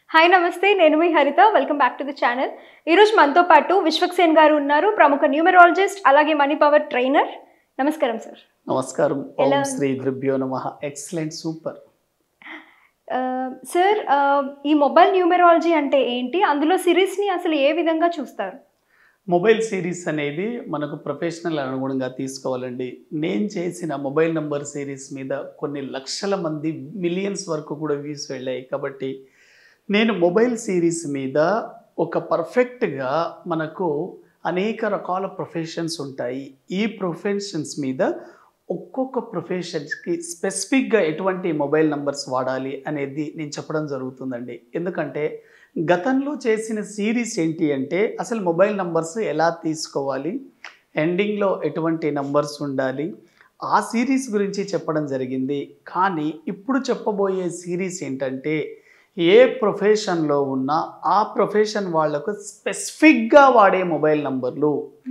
hi నమస్తే నేను మీ Haritha welcome back to the channel ఈరోజు మనతో పాటు విశ్వక్సేన్ గారు ఉన్నారు ప్రముఖ న్యూమరాలజిస్ట్ అలాగే మనీ పవర్ ట్రైనర్ నమస్కారం సార్ నమస్కారం ఓం ఎలా- శ్రీ గురుభ్యో నమ ఎక్సలెంట్ సూపర్ సార్ ఈ మొబైల్ న్యూమరాలజీ అంటే ఏంటి అందులో సిరీస్ని అసలు ఏ విధంగా చూస్తారు మొబైల్ సిరీస్ అనేది మనకు ప్రొఫెషనల్ అనుగుణంగా తీసుకోవాలండి నేను చేసిన మొబైల్ నంబర్ సిరీస్ మీద కొన్ని లక్షల మంది మిలియన్స్ వరకు కూడా వ్యూస్ వెళ్ళాయి కాబట్టి నేను మొబైల్ సిరీస్ మీద ఒక పర్ఫెక్ట్గా మనకు అనేక రకాల ప్రొఫెషన్స్ ఉంటాయి ఈ ప్రొఫెషన్స్ మీద ఒక్కొక్క ప్రొఫెషన్స్కి స్పెసిఫిక్గా ఎటువంటి మొబైల్ నంబర్స్ వాడాలి అనేది నేను చెప్పడం జరుగుతుందండి ఎందుకంటే గతంలో చేసిన సిరీస్ ఏంటి అంటే అసలు మొబైల్ నంబర్స్ ఎలా తీసుకోవాలి ఎండింగ్లో ఎటువంటి నంబర్స్ ఉండాలి ఆ సిరీస్ గురించి చెప్పడం జరిగింది కానీ ఇప్పుడు చెప్పబోయే సిరీస్ ఏంటంటే ఏ ప్రొఫెషన్లో ఉన్నా ఆ ప్రొఫెషన్ వాళ్లకు స్పెసిఫిక్గా వాడే మొబైల్ నంబర్లు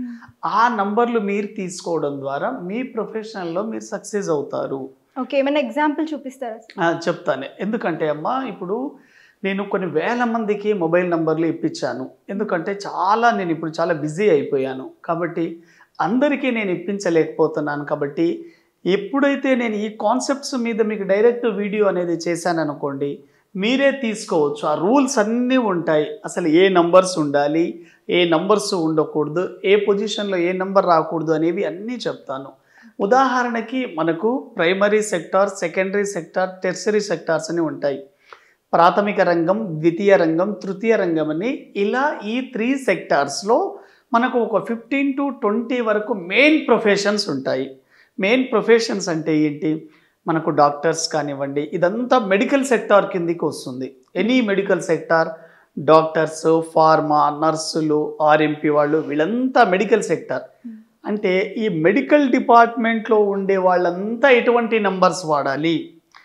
ఆ నంబర్లు మీరు తీసుకోవడం ద్వారా మీ ప్రొఫెషన్లో మీరు సక్సెస్ అవుతారు ఓకే ఏమైనా ఎగ్జాంపుల్ చూపిస్తారా సార్ ఆ, చెప్తాను ఎందుకంటే అమ్మా ఇప్పుడు నేను కొన్ని వేల మందికి మొబైల్ నంబర్లు ఇప్పించాను ఎందుకంటే చాలా నేను ఇప్పుడు చాలా బిజీ అయిపోయాను కాబట్టి అందరికీ నేను ఇప్పించలేకపోతున్నాను కాబట్టి ఎప్పుడైతే నేను ఈ కాన్సెప్ట్స్ మీద మీకు డైరెక్ట్ వీడియో అనేది చేశాను అనుకోండి మీరే తీసుకోవచ్చు ఆ రూల్స్ అన్నీ ఉంటాయి అసలు ఏ నంబర్స్ ఉండాలి ఏ నంబర్స్ ఉండకూడదు ఏ పొజిషన్లో ఏ నంబర్ రాకూడదు అనేవి అన్నీ చెప్తాను ఉదాహరణకి మనకు primary sector secondary sector tertiary sectors అని ఉంటాయి ప్రాథమిక రంగం ద్వితీయ రంగం తృతీయ రంగం అని ఇలా ఈ త్రీ సెక్టార్స్లో మనకు ఒక ఫిఫ్టీన్ టు ట్వంటీ వరకు మెయిన్ ప్రొఫెషన్స్ ఉంటాయి మెయిన్ ప్రొఫెషన్స్ అంటే ఏంటి మనకు డాక్టర్స్ కానివ్వండి ఇదంతా మెడికల్ సెక్టార్ కిందికి వస్తుంది any medical sector doctors pharma నర్సులు ఆర్ఎంపీ వాళ్ళు వీళ్ళంతా మెడికల్ సెక్టార్ అంటే ఈ మెడికల్ డిపార్ట్మెంట్లో ఉండే వాళ్ళంతా ఎటువంటి నంబర్స్ వాడాలి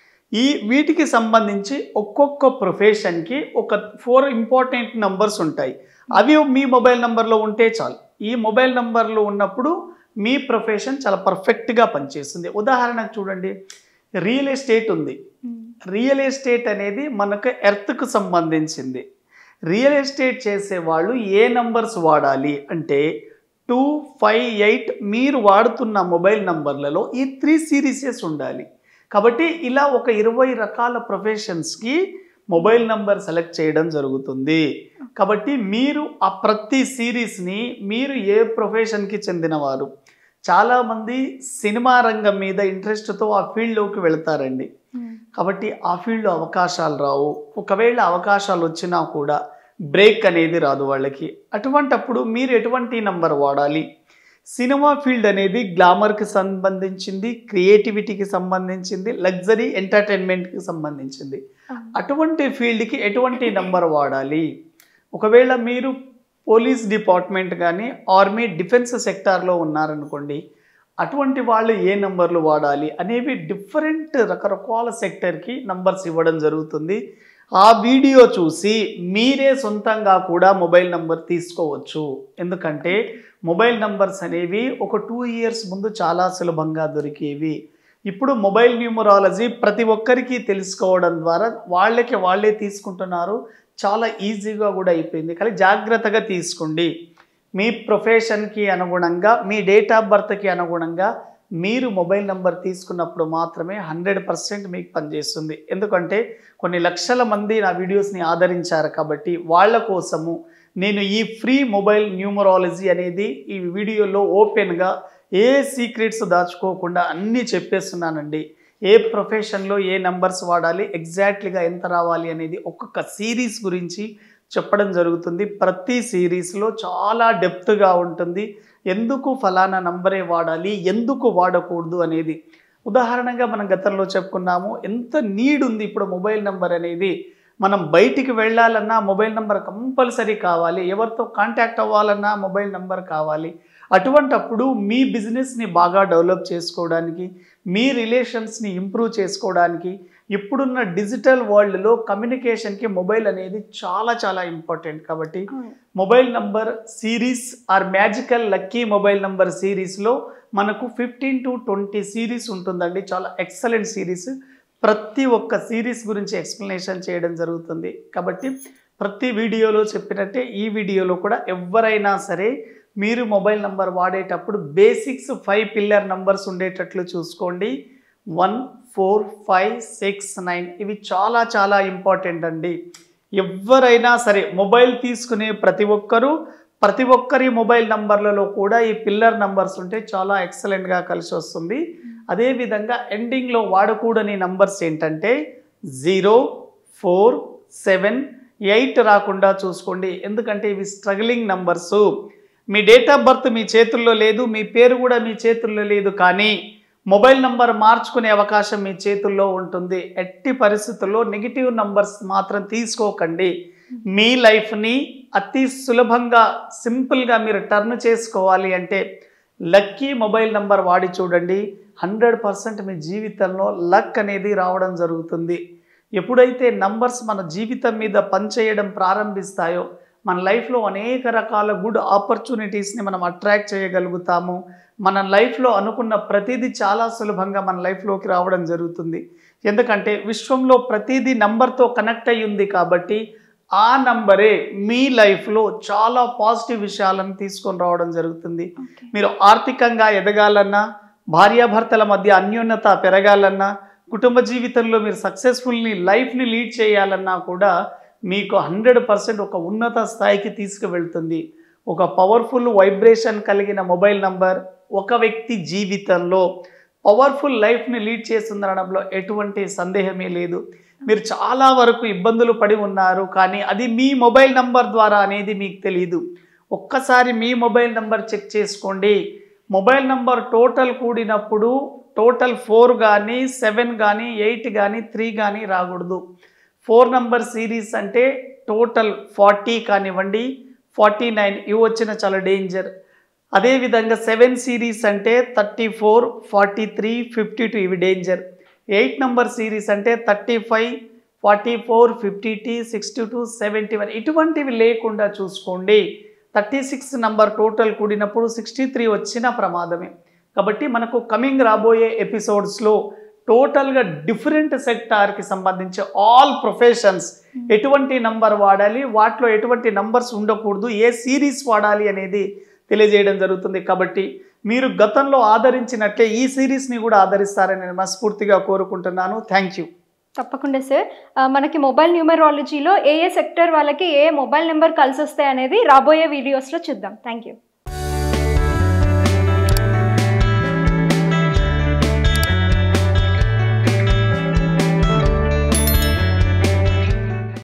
ఈ వీటికి సంబంధించి ఒక్కొక్క ప్రొఫెషన్కి ఒక ఫోర్ ఇంపార్టెంట్ నంబర్స్ ఉంటాయి అవి మీ మొబైల్ నంబర్లో ఉంటే చాలు ఈ మొబైల్ నంబర్లో ఉన్నప్పుడు మీ ప్రొఫెషన్ చాలా పర్ఫెక్ట్గా పనిచేస్తుంది ఉదాహరణకు చూడండి రియల్ ఎస్టేట్ ఉంది రియల్ ఎస్టేట్ అనేది మనకు ఎర్త్కు సంబంధించింది రియల్ ఎస్టేట్ చేసే వాళ్ళు ఏ నంబర్స్ వాడాలి అంటే టూ ఫైవ్ ఎయిట్ మీరు వాడుతున్న మొబైల్ నంబర్లలో ఈ త్రీ సిరీసెస్ ఉండాలి కాబట్టి ఇలా ఒక ఇరవై రకాల ప్రొఫెషన్స్కి మొబైల్ నంబర్ సెలెక్ట్ చేయడం జరుగుతుంది కాబట్టి మీరు ఆ ప్రతి సిరీస్ని మీరు ఏ ప్రొఫెషన్కి చెందినవారు చాలామంది సినిమా రంగం మీద ఇంట్రెస్ట్తో ఆ ఫీల్డ్లోకి వెళ్తారండి కాబట్టి ఆ ఫీల్డ్లో అవకాశాలు రావు ఒకవేళ అవకాశాలు వచ్చినా కూడా బ్రేక్ అనేది రాదు వాళ్ళకి అటువంటప్పుడు మీరు ఎటువంటి నంబర్ వాడాలి సినిమా ఫీల్డ్ అనేది గ్లామర్కి సంబంధించింది క్రియేటివిటీకి సంబంధించింది లగ్జరీ ఎంటర్టైన్మెంట్కి సంబంధించింది అటువంటి ఫీల్డ్కి ఎటువంటి నంబర్ వాడాలి ఒకవేళ మీరు పోలీస్ డిపార్ట్మెంట్ కానీ ఆర్మీ డిఫెన్స్ సెక్టార్లో ఉన్నారనుకోండి అటువంటి వాళ్ళు ఏ నంబర్లు వాడాలి అనేవి డిఫరెంట్ రకరకాల సెక్టర్కి నంబర్స్ ఇవ్వడం జరుగుతుంది ఆ వీడియో చూసి మీరే సొంతంగా కూడా మొబైల్ నంబర్ తీసుకోవచ్చు ఎందుకంటే మొబైల్ నంబర్స్ అనేవి ఒక టూ ఇయర్స్ ముందు చాలా సులభంగా దొరికేవి ఇప్పుడు మొబైల్ న్యూమరాలజీ ప్రతి ఒక్కరికి తెలుసుకోవడం ద్వారా వాళ్ళకి వాళ్ళే తీసుకుంటున్నారు చాలా ఈజీగా కూడా అయిపోయింది కానీ జాగ్రత్తగా తీసుకోండి మీ ప్రొఫెషన్కి అనుగుణంగా మీ డేట్ ఆఫ్ బర్త్కి అనుగుణంగా మీరు మొబైల్ నంబర్ తీసుకున్నప్పుడు మాత్రమే హండ్రెడ్ పర్సెంట్ మీకు పనిచేస్తుంది ఎందుకంటే కొన్ని లక్షల మంది నా వీడియోస్ని ఆదరించారు కాబట్టి వాళ్ళ కోసము నేను ఈ ఫ్రీ మొబైల్ న్యూమరాలజీ అనేది ఈ వీడియోలో ఓపెన్గా ఏ సీక్రెట్స్ దాచుకోకుండా అన్నీ చెప్పేస్తున్నానండి ఏ ప్రొఫెషన్లో ఏ నంబర్స్ వాడాలి ఎగ్జాక్ట్లీగా ఎంత రావాలి అనేది ఒక్కొక్క సిరీస్ గురించి చెప్పడం జరుగుతుంది ప్రతి సిరీస్లో చాలా డెప్త్గా ఉంటుంది ఎందుకు ఫలానా నంబరే వాడాలి ఎందుకు వాడకూడదు అనేది ఉదాహరణగా మనం గతంలో చెప్పుకున్నాము ఎంత నీడ్ ఉంది ఇప్పుడు మొబైల్ నంబర్ అనేది మనం బయటికి వెళ్ళాలన్నా మొబైల్ నంబర్ కంపల్సరీ కావాలి ఎవరితో కాంటాక్ట్ అవ్వాలన్నా మొబైల్ నంబర్ కావాలి అటువంటప్పుడు మీ బిజినెస్ని బాగా డెవలప్ చేసుకోవడానికి మీ రిలేషన్స్ని ఇంప్రూవ్ చేసుకోవడానికి ఇప్పుడున్న డిజిటల్ వరల్డ్లో కమ్యూనికేషన్కి మొబైల్ అనేది చాలా చాలా ఇంపార్టెంట్ కాబట్టి mobile number series or magical lucky mobile number సిరీస్లో మనకు ఫిఫ్టీన్ టు ట్వంటీ సిరీస్ ఉంటుందండి చాలా ఎక్సలెంట్ సిరీస్ ప్రతి ఒక్క సిరీస్ గురించి ఎక్స్ప్లెనేషన్ చేయడం జరుగుతుంది కాబట్టి ప్రతి వీడియోలో చెప్పినట్టే ఈ వీడియోలో కూడా ఎవరైనా సరే మీరు మొబైల్ నంబర్ వాడేటప్పుడు బేసిక్స్ ఫైవ్ పిల్లర్ నంబర్స్ ఉండేటట్లు చూసుకోండి one four five six nine ఇవి చాలా చాలా ఇంపార్టెంట్ అండి ఎవరైనా సరే మొబైల్ తీసుకునే ప్రతి ఒక్కరూ ప్రతి ఒక్కరి మొబైల్ నంబర్లలో కూడా ఈ పిల్లర్ నంబర్స్ ఉంటే చాలా ఎక్సలెంట్గా కలిసి వస్తుంది అదేవిధంగా ఎండింగ్లో వాడకూడని నంబర్స్ ఏంటంటే జీరో ఫోర్ సెవెన్ ఎయిట్ రాకుండా చూసుకోండి ఎందుకంటే ఇవి స్ట్రగ్లింగ్ నంబర్సు మీ డేట్ ఆఫ్ బర్త్ మీ చేతుల్లో లేదు మీ పేరు కూడా మీ చేతుల్లో లేదు కానీ మొబైల్ నంబర్ మార్చుకునే అవకాశం మీ చేతుల్లో ఉంటుంది ఎట్టి పరిస్థితుల్లో నెగిటివ్ నంబర్స్ మాత్రం తీసుకోకండి మీ లైఫ్ని అతి సులభంగా సింపుల్గా మీరు టర్న్ చేసుకోవాలి అంటే లక్కీ మొబైల్ నంబర్ వాడి చూడండి హండ్రెడ్ పర్సెంట్ మీ జీవితంలో లక్ అనేది రావడం జరుగుతుంది ఎప్పుడైతే నంబర్స్ మన జీవితం మీద పనిచేయడం ప్రారంభిస్తాయో మన లైఫ్లో అనేక రకాల గుడ్ ఆపర్చునిటీస్ని మనం అట్రాక్ట్ చేయగలుగుతాము మన లైఫ్లో అనుకున్న ప్రతిదీ చాలా సులభంగా మన లైఫ్లోకి రావడం జరుగుతుంది ఎందుకంటే విశ్వంలో ప్రతిదీ నంబర్తో కనెక్ట్ అయి ఉంది కాబట్టి ఆ నంబరే మీ లైఫ్లో చాలా పాజిటివ్ విషయాలను తీసుకొని రావడం జరుగుతుంది మీరు ఆర్థికంగా ఎదగాలన్నా భార్యాభర్తల మధ్య అన్యోన్యత పెరగాలన్నా కుటుంబ జీవితంలో మీరు సక్సెస్ఫుల్ని లైఫ్ని లీడ్ చేయాలన్నా కూడా మీకు హండ్రెడ్ పర్సెంట్ ఒక ఉన్నత స్థాయికి తీసుకువెళ్తుంది ఒక పవర్ఫుల్ వైబ్రేషన్ కలిగిన మొబైల్ నంబర్ ఒక వ్యక్తి జీవితంలో పవర్ఫుల్ లైఫ్ని లీడ్ చేస్తుందనడంలో ఎటువంటి సందేహమే లేదు మీరు చాలా వరకు ఇబ్బందులు పడి ఉన్నారు కానీ అది మీ మొబైల్ నంబర్ ద్వారా అనేది మీకు తెలియదు ఒక్కసారి మీ మొబైల్ నంబర్ చెక్ చేసుకోండి మొబైల్ నంబర్ టోటల్ కూడినప్పుడు టోటల్ ఫోర్ కానీ సెవెన్ కానీ ఎయిట్ కానీ త్రీ కానీ రాకూడదు ఫోర్ నంబర్ సిరీస్ అంటే టోటల్ ఫార్టీ కానివ్వండి ఫార్టీ నైన్ ఇవి వచ్చిన చాలా డేంజర్ అదేవిధంగా సెవెన్ సిరీస్ అంటే thirty four forty three fifty two ఇవి డేంజర్ ఎయిట్ నంబర్ సిరీస్ అంటే thirty five forty four fifty టీ సిక్స్టీ టూ సెవెంటీ వన్ ఇటువంటివి లేకుండా చూసుకోండి thirty six number total కూడినప్పుడు sixty three వచ్చిన ప్రమాదమే కాబట్టి మనకు కమింగ్ రాబోయే ఎపిసోడ్స్లో టోటల్గా డిఫరెంట్ సెక్టార్కి సంబంధించి ఆల్ ప్రొఫెషన్స్ ఎటువంటి నంబర్ వాడాలి వాటిలో ఎటువంటి నంబర్స్ ఉండకూడదు ఏ సిరీస్ వాడాలి అనేది తెలియజేయడం జరుగుతుంది కాబట్టి మీరు గతంలో ఆదరించినట్లే ఈ సిరీస్ని కూడా ఆదరిస్తారని నేను మనస్ఫూర్తిగా కోరుకుంటున్నాను థ్యాంక్ యూ తప్పకుండా సార్ ఆ, మనకి మొబైల్ న్యూమరాలజీలో ఏ ఏ సెక్టర్ వాళ్ళకి ఏ మొబైల్ నెంబర్ కలిసి వస్తాయి అనేది రాబోయే వీడియోస్లో చూద్దాం థ్యాంక్ యూ